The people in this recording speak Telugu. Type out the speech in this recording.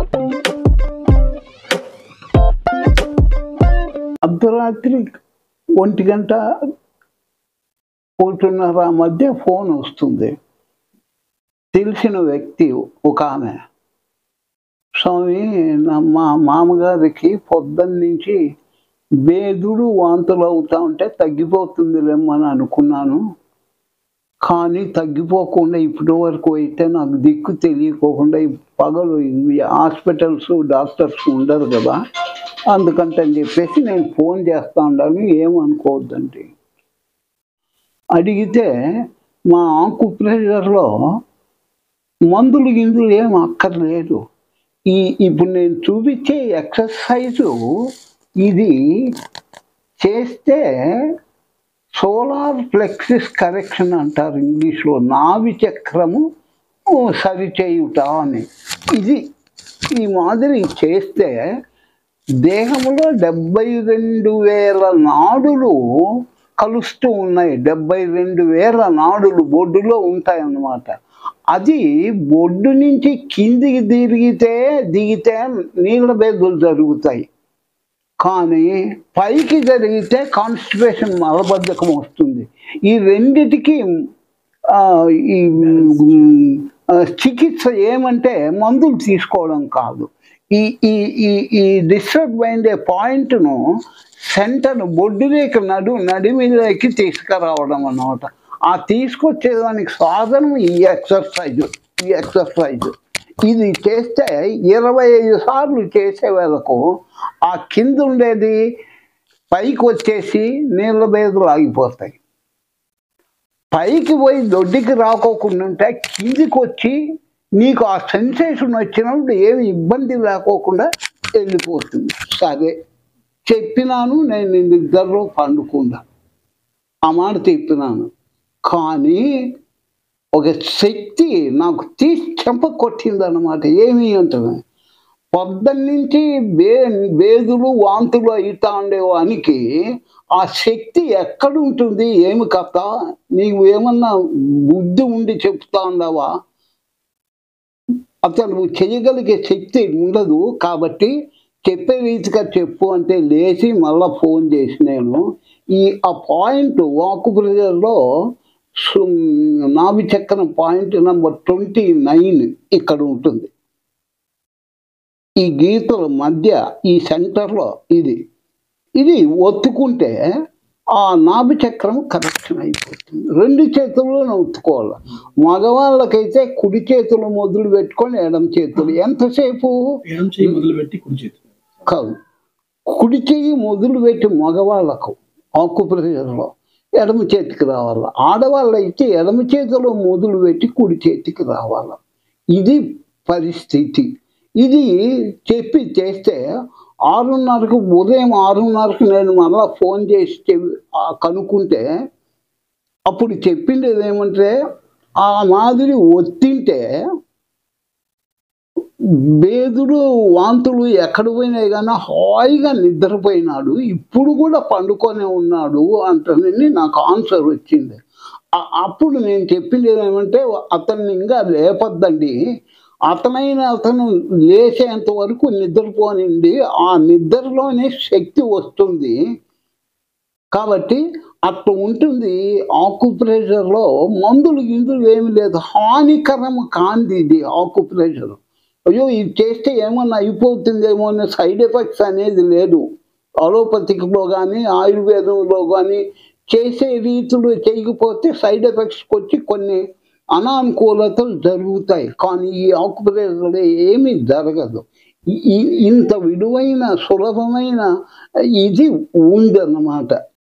అర్ధరాత్రి ఒంటి గంట ఒకటిన్నర మధ్య ఫోన్ వస్తుంది తెలిసిన వ్యక్తి ఒక ఆమె స్వామి నా మా మామగారికి పొద్దున్న నుంచి బేదుడు వాంతులు అవుతా ఉంటే తగ్గిపోతుందిలేమని అనుకున్నాను కానీ తగ్గిపోకుండా ఇప్పటి వరకు అయితే నాకు దిక్కు తెలియకోకుండా ఈ పగలు ఈ హాస్పిటల్స్ డాక్టర్స్ ఉండరు కదా అందుకంటే అని చెప్పేసి నేను ఫోన్ చేస్తా ఉండాలి ఏమనుకోవద్దండి అడిగితే మా ఆకు ప్రెషర్లో మందులు గిందులు ఏం అక్కర్లేదు ఈ ఇప్పుడు నేను చూపించే ఎక్సర్సైజు ఇది చేస్తే సోలార్ ప్లెక్సిస్ కరెక్షన్ అంటారు ఇంగ్లీష్లో నాభి చక్రము సరిచేయుట అని ఇది ఈ మాదిరి చేస్తే దేహంలో డెబ్బై రెండు వేల నాడులు కలుస్తూ ఉన్నాయి డెబ్బై రెండు వేల నాడులు బొడ్డులో ఉంటాయన్నమాట అది బొడ్డు నుంచి కిందికి తిరిగితే దిగితే నీళ్ళ బేదులు జరుగుతాయి కానీ పైకి జరిగితే కాన్స్టిపేషన్ మలబద్ధకం వస్తుంది ఈ రెండిటికి ఆ, ఈ మ్, ఆ, చికిత్స ఏమంటే మందులు తీసుకోవడం కాదు ఈ ఈ ఈ ఈ డిస్టర్బ్ అయిందే పాయింట్ను సెంటర్ బొడ్డు రేఖ నడు నడిమిలోకి తీసుకురావడం అన్నమాట ఆ తీసుకొచ్చేదానికి సాధనం ఈ ఎక్సర్సైజ్ ఈ ఎక్సర్సైజ్ ఇది చేస్తే ఇరవై ఐదు సార్లు చేసే వేళకు ఆ కింద ఉండేది పైకి వచ్చేసి నీళ్ళ బేదలు ఆగిపోతాయి పైకి పోయి దొడ్డికి రాకోకుండా ఉంటే కిందికి వచ్చి నీకు ఆ సెన్సేషన్ వచ్చినప్పుడు ఏమి ఇబ్బంది లేకోకుండా వెళ్ళిపోతుంది సరే చెప్పినాను నేను నిద్రలో పండుకుందా ఆ మాట చెప్పినాను కానీ ఒక శక్తి నాకు తీసి చెంప కొట్టిందన్నమాట ఏమి అంటుంది పొద్దున్నుంచి బే బేదులు వాంతులు అవుతా ఉండేవానికి ఆ శక్తి ఎక్కడ ఉంటుంది ఏమి కథ నీకు ఏమన్నా బుద్ధి ఉండి చెప్తా ఉండవా అతను చేయగలిగే శక్తి ఉండదు కాబట్టి చెప్పే రీతిగా చెప్పు అంటే లేచి మళ్ళా ఫోన్ చేసి నేను ఈ ఆ పాయింట్ వాకు ప్రెజర్లో నాభి చక్రం పాయింట్ నెంబర్ ట్వంటీ నైన్ ఇక్కడ ఉంటుంది ఈ గీతల మధ్య ఈ సెంటర్లో ఇది ఇది ఒత్తుకుంటే ఆ నాభి చక్రం కరెక్షన్ అయిపోతుంది రెండు చేతుల్లో ఒత్తుకోవాలి మగవాళ్ళకైతే కుడి చేతులు మొదలు పెట్టుకొని ఎడం చేతులు ఎంతసేపు ఎడం చేయి మొదలుపెట్టి కుడి చేతి కాదు కుడి చెయ్యి మొదలు పెట్టి మగవాళ్ళకు ఆకుప్రెషర్లో ఎడమ చేతికి రావాలి ఆడవాళ్ళు అయితే ఎడమ చేతిలో మొదలు పెట్టి కుడి చేతికి రావాలి ఇది పరిస్థితి ఇది చెప్పి చేస్తే ఆరున్నరకు ఉదయం ఆరున్నరకు నేను మళ్ళా ఫోన్ చేసి చెప్- ఆ కనుక్కుంటే అప్పుడు చెప్పిండేది ఏమంటే ఆ మాదిరి ఒత్తింటే బేదుడు వాంతులు ఎక్కడ పోయినాయి కానీ హాయిగా నిద్రపోయినాడు ఇప్పుడు కూడా పండుకొనే ఉన్నాడు అంటేనే నాకు ఆన్సర్ వచ్చింది ఆ- అప్పుడు నేను చెప్పింది ఏమంటే అతన్ని ఇంకా లేపద్దండి అతనైన అతను లేచేంత వరకు నిద్రపోనిండి ఆ నిద్రలోనే శక్తి వస్తుంది కాబట్టి అట్లా ఉంటుంది ఆకుప్రెషర్లో మందులు గిందులు ఏమి లేదు హానికరం కాంది ఇది ఆకుప్రెషర్ అయ్యో ఇది చేస్తే ఏమన్నా అయిపోతుందేమో అనే సైడ్ ఎఫెక్ట్స్ అనేది లేదు అలోపతిక్లో కానీ ఆయుర్వేదంలో కానీ చేసే రీతులు చేయకపోతే సైడ్ ఎఫెక్ట్స్కి వచ్చి కొన్ని అనానుకూలతలు జరుగుతాయి కానీ ఈ ఆకుప్రెషర్లో ఏమీ జరగదు ఈ- ఈ- ఇంత విలువైన సులభమైన ఇది ఉందన్నమాట